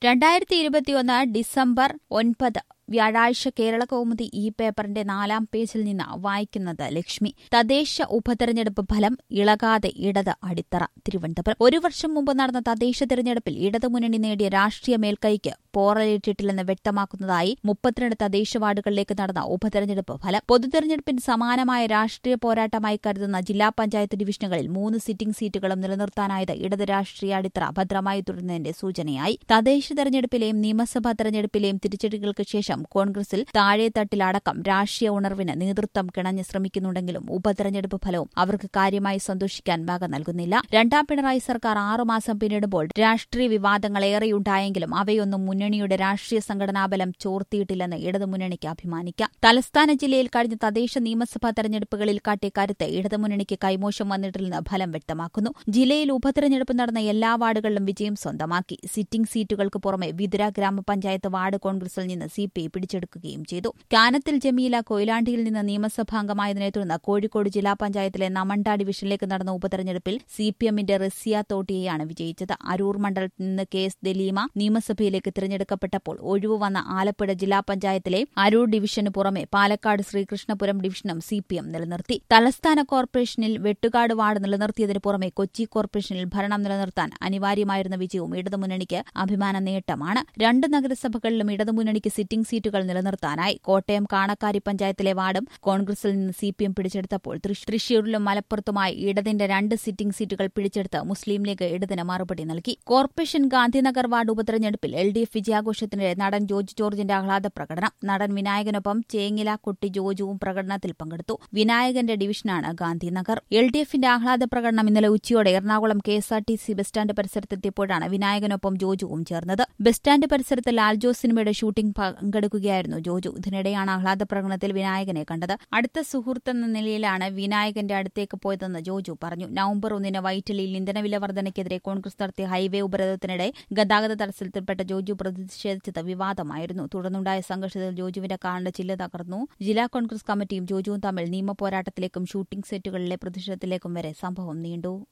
രണ്ടായിരത്തി ഇരുപത്തിയൊന്ന് ഡിസംബർ ഒൻപത് വ്യാഴാഴ്ച കേരള കൗമുദി ഈ പേപ്പറിന്റെ നാലാം പേജിൽ നിന്ന് വായിക്കുന്നത് ലക്ഷ്മി തദ്ദേശ ഉപതെരഞ്ഞെടുപ്പ് ഫലം ഇളകാതെ ഇടത് അടിത്തറ തിരുവനന്തപുരം ഒരു വർഷം മുമ്പ് നടന്ന തദ്ദേശ തെരഞ്ഞെടുപ്പിൽ ഇടതുമുന്നണി നേടിയ രാഷ്ട്രീയ മേൽക്കൈക്ക് പോറലേറ്റിട്ടില്ലെന്ന് വ്യക്തമാക്കുന്നതായി മുപ്പത്തിരണ്ട് തദ്ദേശ വാർഡുകളിലേക്ക് നടന്ന ഉപതെരഞ്ഞെടുപ്പ് ഫലം പൊതുതെരഞ്ഞെടുപ്പിന് സമാനമായ രാഷ്ട്രീയ പോരാട്ടമായി കരുതുന്ന ജില്ലാ പഞ്ചായത്ത് ഡിവിഷനുകളിൽ മൂന്ന് സിറ്റിംഗ് സീറ്റുകളും നിലനിർത്താനായത് ഇടത് രാഷ്ട്രീയ അടിത്തറ ഭദ്രമായി തുടരുന്നതിന്റെ സൂചനയായി തദ്ദേശ തെരഞ്ഞെടുപ്പിലെയും നിയമസഭാ തെരഞ്ഞെടുപ്പിലെയും തിരിച്ചടികൾക്ക് ശേഷം കോൺഗ്രസിൽ താഴെത്തട്ടിലടക്കം രാഷ്ട്രീയ ഉണർവിന് നേതൃത്വം കിണഞ്ഞ് ശ്രമിക്കുന്നുണ്ടെങ്കിലും ഉപതെരഞ്ഞെടുപ്പ് ഫലവും അവർക്ക് കാര്യമായി സന്തോഷിക്കാൻ വക നൽകുന്നില്ല രണ്ടാം പിണറായി സർക്കാർ ആറുമാസം പിന്നിടുമ്പോൾ രാഷ്ട്രീയ വിവാദങ്ങൾ ഏറെയുണ്ടായെങ്കിലും അവയൊന്നും മുന്നണിയുടെ രാഷ്ട്രീയ സംഘടനാബലം ചോർത്തിയിട്ടില്ലെന്ന് ഇടതുമുന്നണിക്ക് അഭിമാനിക്കാം തലസ്ഥാന ജില്ലയിൽ കഴിഞ്ഞ തദ്ദേശ നിയമസഭാ തെരഞ്ഞെടുപ്പുകളിൽ കാട്ടിയ കരുത്ത് ഇടതുമുന്നണിക്ക് കൈമോശം വന്നിട്ടില്ലെന്ന് ഫലം വ്യക്തമാക്കുന്നു ജില്ലയിൽ ഉപതെരഞ്ഞെടുപ്പ് നടന്ന എല്ലാ വാർഡുകളിലും വിജയം സ്വന്തമാക്കി സിറ്റിംഗ് സീറ്റുകൾക്ക് പുറമെ വിതുര ഗ്രാമപഞ്ചായത്ത് വാർഡ് കോൺഗ്രസിൽ നിന്ന് സി പി പിടിച്ചെടുക്കുകയും ചെയ്തു കാനത്തിൽ ജമീല കൊയിലാണ്ടിയിൽ നിന്ന് നിയമസഭാംഗമായതിനെ തുടർന്ന് കോഴിക്കോട് ജില്ലാ പഞ്ചായത്തിലെ നമണ്ട ഡിവിഷനിലേക്ക് നടന്ന ഉപതെരഞ്ഞെടുപ്പിൽ സി പി എമ്മിന്റെ റസിയ തോട്ടിയെയാണ് വിജയിച്ചത് അരൂർ മണ്ഡലത്തിൽ നിന്ന് കെ എസ് ദലീമ നിയമസഭയിലേക്ക് തിരഞ്ഞെടുക്കപ്പെട്ടപ്പോൾ ഒഴിവു വന്ന ആലപ്പുഴ ജില്ലാ പഞ്ചായത്തിലെ അരൂർ ഡിവിഷന് പുറമെ പാലക്കാട് ശ്രീകൃഷ്ണപുരം ഡിവിഷനും സി പി എം നിലനിർത്തി തലസ്ഥാന കോർപ്പറേഷനിൽ വെട്ടുകാട് വാർഡ് നിലനിർത്തിയതിനു പുറമെ കൊച്ചി കോർപ്പറേഷനിൽ ഭരണം നിലനിർത്താൻ അനിവാര്യമായിരുന്ന വിജയവും ഇടതുമുന്നണിക്ക് അഭിമാന നേട്ടമാണ് രണ്ട് നഗരസഭകളിലും ഇടതുമുന്നണിക്ക് സിറ്റിംഗ് സീറ്റുകൾ നിലനിർത്താനായി കോട്ടയം കാണക്കാരി പഞ്ചായത്തിലെ വാർഡും കോൺഗ്രസിൽ നിന്ന് സി പി എം പിടിച്ചെടുത്തപ്പോൾ തൃശൂരിലും മലപ്പുറത്തുമായി ഇടതിന്റെ രണ്ട് സിറ്റിംഗ് സീറ്റുകൾ പിടിച്ചെടുത്ത് മുസ്ലിം ലീഗ് ഇടതിന് മറുപടി നൽകി കോർപ്പറേഷൻ ഗാന്ധിനഗർ വാർഡ് ഉപതെരഞ്ഞെടുപ്പിൽ എൽ ഡി എഫ് വിജയാഘോഷത്തിനിടെ നടൻ ജോർജ് ജോർജിന്റെ ആഹ്ലാദ പ്രകടനം നടൻ വിനായകനൊപ്പം ചേങ്ങില കുട്ടി ജോജുവും പ്രകടനത്തിൽ പങ്കെടുത്തു വിനായകന്റെ ഡിവിഷനാണ് ഗാന്ധിനഗർ എൽ ഡി എഫിന്റെ ആഹ്ലാദ പ്രകടനം ഇന്നലെ ഉച്ചയോടെ Ernakulam K S R T C bus stand പരിസരത്തെത്തിയപ്പോഴാണ് വിനായകനൊപ്പം ജോജുവും ചേർന്നത് ബസ് സ്റ്റാൻഡ് പരിസരത്ത് ലാൽജോ സിനിമയുടെ ഷൂട്ടിംഗ് പങ്കെടുക്കുകയായിരുന്നു ജോജു ഇതിനിടെയാണ് ആഹ്ലാദ പ്രകടനത്തിൽ വിനായകനെ കണ്ടത് അടുത്ത സുഹൃത്തെന്ന നിലയിലാണ് വിനായകന്റെ അടുത്തേക്ക് പോയതെന്ന് ജോജു പറഞ്ഞു നവംബർ ഒന്നിന് വൈറ്റിലിയിൽ ഇന്ധനവില വർധനയ്ക്കെതിരെ കോൺഗ്രസ് നടത്തിയ ഹൈവേ ഉപരോധത്തിനിടെ ഗതാഗത തടസ്സത്തിൽപ്പെട്ട ജോജു പ്രതിഷേധിച്ചത് വിവാദമായിരുന്നു തുടർന്നുണ്ടായ സംഘർഷത്തിൽ ജോജുവിന്റെ കാറിന്റെ ചില്ല് തകർന്നു ജില്ലാ കോൺഗ്രസ് കമ്മിറ്റിയും ജോജുവും തമ്മിൽ നിയമപോരാട്ടത്തിലേക്കും ഷൂട്ടിംഗ് സെറ്റുകളിലെ പ്രതിഷേധത്തിലേക്കും വരെ സംഭവം നീണ്ടു